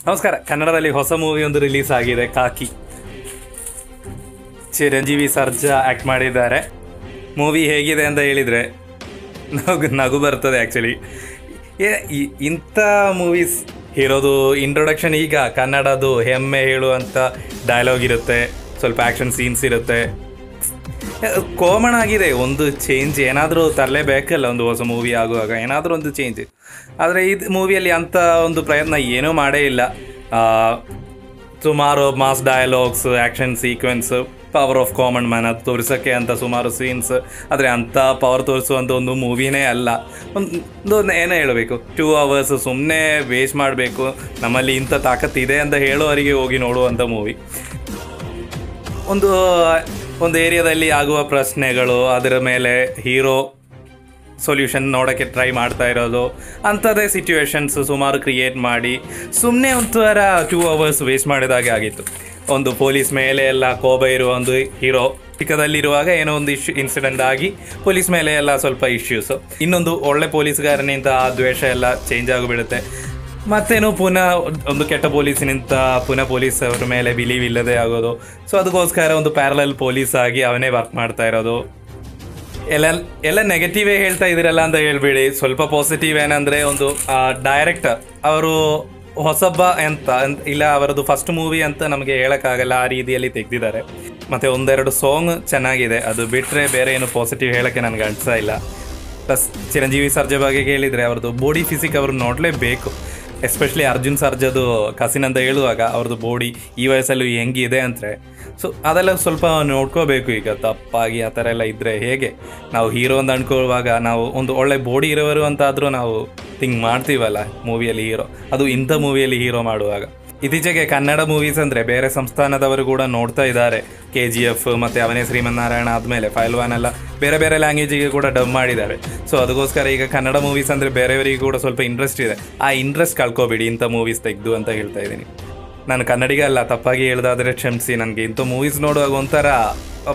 ನಮಸ್ಕಾರ ಕನ್ನಡದಲ್ಲಿ ಹೊಸ ಮೂವಿ ಒಂದು ರಿಲೀಸ್ ಆಗಿದೆ ಕಾಕಿ ಚಿರಂಜೀವಿ ಸರ್ಜಾ ಆ್ಯಕ್ಟ್ ಮಾಡಿದ್ದಾರೆ ಮೂವಿ ಹೇಗಿದೆ ಅಂತ ಹೇಳಿದರೆ ನಗು ನಗು ಬರ್ತದೆ ಆ್ಯಕ್ಚುಲಿ ಇಂಥ ಮೂವೀಸ್ ಇರೋದು ಇಂಟ್ರೊಡಕ್ಷನ್ ಈಗ ಕನ್ನಡದು ಹೆಮ್ಮೆ ಹೇಳುವಂಥ ಡೈಲಾಗ್ ಇರುತ್ತೆ ಸ್ವಲ್ಪ ಆ್ಯಕ್ಷನ್ ಸೀನ್ಸ್ ಇರುತ್ತೆ ಕಾಮನ್ ಆಗಿದೆ ಒಂದು ಚೇಂಜ್ ಏನಾದರೂ ತರಲೇಬೇಕಲ್ಲ ಒಂದು ಹೊಸ ಮೂವಿ ಆಗುವಾಗ ಏನಾದರೂ ಒಂದು ಚೇಂಜ್ ಆದರೆ ಇದು ಮೂವಿಯಲ್ಲಿ ಅಂಥ ಒಂದು ಪ್ರಯತ್ನ ಏನೂ ಮಾಡೇ ಇಲ್ಲ ಆ, ಸುಮಾರು mass dialogues action sequence power of common man ಅದು ತೋರಿಸೋಕ್ಕೆ ಅಂತ ಸುಮಾರು ಸೀನ್ಸ್ ಆದರೆ ಅಂಥ ಪವರ್ ತೋರಿಸುವಂಥ ಒಂದು ಮೂವಿನೇ ಅಲ್ಲ ಒಂದು ಒಂದು ಏನೋ ಹೇಳಬೇಕು ಟೂ ಅವರ್ಸ್ ಸುಮ್ಮನೆ ವೇಸ್ಟ್ ಮಾಡಬೇಕು ನಮ್ಮಲ್ಲಿ ಇಂಥ ತಾಕತ್ತಿದೆ ಅಂತ ಹೇಳೋವರಿಗೆ ಹೋಗಿ ನೋಡುವಂಥ ಮೂವಿ ಒಂದು ಒಂದು ಏರಿಯಾದಲ್ಲಿ ಆಗುವ ಪ್ರಶ್ನೆಗಳು ಅದರ ಮೇಲೆ ಹೀರೋ ಸೊಲ್ಯೂಷನ್ ನೋಡೋಕ್ಕೆ ಟ್ರೈ ಮಾಡ್ತಾ ಇರೋದು ಅಂಥದ್ದೇ ಸಿಚುವೇಶನ್ಸ್ ಸುಮಾರು ಕ್ರಿಯೇಟ್ ಮಾಡಿ ಸುಮ್ಮನೆ ಒಂಥರ ಟೂ ಅವರ್ಸ್ ವೇಸ್ಟ್ ಮಾಡಿದಾಗೆ ಆಗಿತ್ತು ಒಂದು ಪೊಲೀಸ್ ಮೇಲೆ ಎಲ್ಲ ಕೋಪ ಇರುವ ಒಂದು ಹೀರೋ ಚಿಕ್ಕದಲ್ಲಿರುವಾಗ ಏನೋ ಒಂದು ಇಶ್ಯೂ ಇನ್ಸಿಡೆಂಟ್ ಆಗಿ ಪೊಲೀಸ್ ಮೇಲೆ ಎಲ್ಲ ಸ್ವಲ್ಪ ಇಶ್ಯೂಸು ಇನ್ನೊಂದು ಒಳ್ಳೆ ಪೊಲೀಸ್ಗಾರನಿಂದ ಆ ದ್ವೇಷ ಎಲ್ಲ ಚೇಂಜ್ ಆಗಿಬಿಡುತ್ತೆ ಮತ್ತೇನು ಪುನಃ ಒಂದು ಕೆಟ್ಟ ಪೊಲೀಸಿನಿಂದ ಪುನಃ ಪೊಲೀಸ್ ಅವ್ರ ಮೇಲೆ ಬಿಲೀವ್ ಇಲ್ಲದೆ ಆಗೋದು ಸೊ ಅದಕ್ಕೋಸ್ಕರ ಒಂದು ಪ್ಯಾರಲಲ್ ಪೊಲೀಸ್ ಆಗಿ ಅವನೇ ವರ್ಕ್ ಮಾಡ್ತಾ ಇರೋದು ಎಲ್ಲ ಎಲ್ಲ ನೆಗೆಟಿವೇ ಹೇಳ್ತಾ ಇದ್ದೀರಲ್ಲ ಅಂತ ಹೇಳ್ಬೇಡಿ ಸ್ವಲ್ಪ ಪಾಸಿಟಿವ್ ಏನಂದರೆ ಒಂದು ಡೈರೆಕ್ಟರ್ ಅವರು ಹೊಸಬ್ಬ ಅಂತ ಅಂತ- ಇಲ್ಲ ಅವರದ್ದು ಫಸ್ಟ್ ಮೂವಿ ಅಂತ ನಮಗೆ ಹೇಳೋಕ್ಕಾಗಲ್ಲ ಆ ರೀತಿಯಲ್ಲಿ ತೆಗೆದಿದ್ದಾರೆ ಮತ್ತು ಒಂದೆರಡು ಸಾಂಗ್ ಚೆನ್ನಾಗಿದೆ ಅದು ಬಿಟ್ಟರೆ ಬೇರೆ ಏನು ಪಾಸಿಟಿವ್ ಹೇಳೋಕ್ಕೆ ನನಗೆ ಅನಿಸ್ತಾ ಇಲ್ಲ ಪ್ಲಸ್ ಚಿರಂಜೀವಿ ಸರ್ಜಾ ಬಗ್ಗೆ ಕೇಳಿದರೆ ಅವ್ರದ್ದು ಬಾಡಿ ಫಿಸಿಕ್ ಅವರು ನೋಡಲೇಬೇಕು ಎಸ್ಪೆಷಲಿ ಅರ್ಜುನ್ ಸರ್ಜಾದು ಕಸಿನ್ ಅಂತ ಹೇಳುವಾಗ ಅವ್ರದ್ದು ಬಾಡಿ ಈ ವಯಸ್ಸಲ್ಲೂ ಹೆಂಗಿದೆ ಅಂದರೆ ಸೊ ಅದೆಲ್ಲ ಸ್ವಲ್ಪ ನೋಡ್ಕೋಬೇಕು ಈಗ ತಪ್ಪಾಗಿ ಆ ಥರ ಎಲ್ಲ ಇದ್ದರೆ ಹೇಗೆ ನಾವು ಹೀರೋ ಅಂತ ಅಂದ್ಕೊಳ್ಳುವಾಗ ನಾವು ಒಂದು ಒಳ್ಳೆ ಬಾಡಿ ಇರೋರು ಅಂತಾದರೂ ನಾವು ಥಿಂಕ್ ಮಾಡ್ತೀವಲ್ಲ ಮೂವಿಯಲ್ಲಿ ಹೀರೋ ಅದು ಇಂಥ ಮೂವಿಯಲ್ಲಿ ಹೀರೋ ಮಾಡುವಾಗ ಇತ್ತೀಚೆಗೆ ಕನ್ನಡ ಮೂವೀಸ್ ಅಂದರೆ ಬೇರೆ ಸಂಸ್ಥಾನದವರು ಕೂಡ ನೋಡ್ತಾ ಇದ್ದಾರೆ ಕೆ ಜಿ ಎಫ್ ಮತ್ತು ಅವನೇ ಶ್ರೀಮನ್ನಾರಾಯಣ ಆದಮೇಲೆ ಫೈಲ್ವಾನ್ ಎಲ್ಲ ಬೇರೆ ಬೇರೆ ಲ್ಯಾಂಗ್ವೇಜಿಗೆ ಕೂಡ ಡಬ್ ಮಾಡಿದ್ದಾರೆ ಸೊ ಅದಕ್ಕೋಸ್ಕರ ಈಗ ಕನ್ನಡ ಮೂವೀಸ್ ಅಂದರೆ ಬೇರೆಯವರಿಗೆ ಕೂಡ ಸ್ವಲ್ಪ ಇಂಟ್ರೆಸ್ಟ್ ಇದೆ ಆ ಇಂಟ್ರೆಸ್ಟ್ ಕಳ್ಕೊಬೇಡಿ ಇಂಥ ಮೂವೀಸ್ ತೆಗೆದು ಅಂತ ಹೇಳ್ತಾ ಇದ್ದೀನಿ ನಾನು ಕನ್ನಡಿಗ ಅಲ್ಲ ತಪ್ಪಾಗಿ ಹೇಳ್ದಾದರೆ ಕ್ಷಮಿಸಿ ನನಗೆ ಇಂಥ ಮೂವೀಸ್ ನೋಡುವಾಗ ಒಂಥರ ಪಾಪ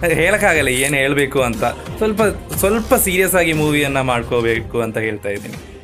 ಹೇಳೋಕ್ಕಾಗಲ್ಲ ಏನು ಹೇಳಬೇಕು ಅಂತ ಸ್ವಲ್ಪ ಸ್ವಲ್ಪ ಸೀರಿಯಸ್ ಆಗಿ ಮೂವಿಯನ್ನು ಮಾಡ್ಕೋಬೇಕು ಅಂತ ಹೇಳ್ತಾ ಇದ್ದೀನಿ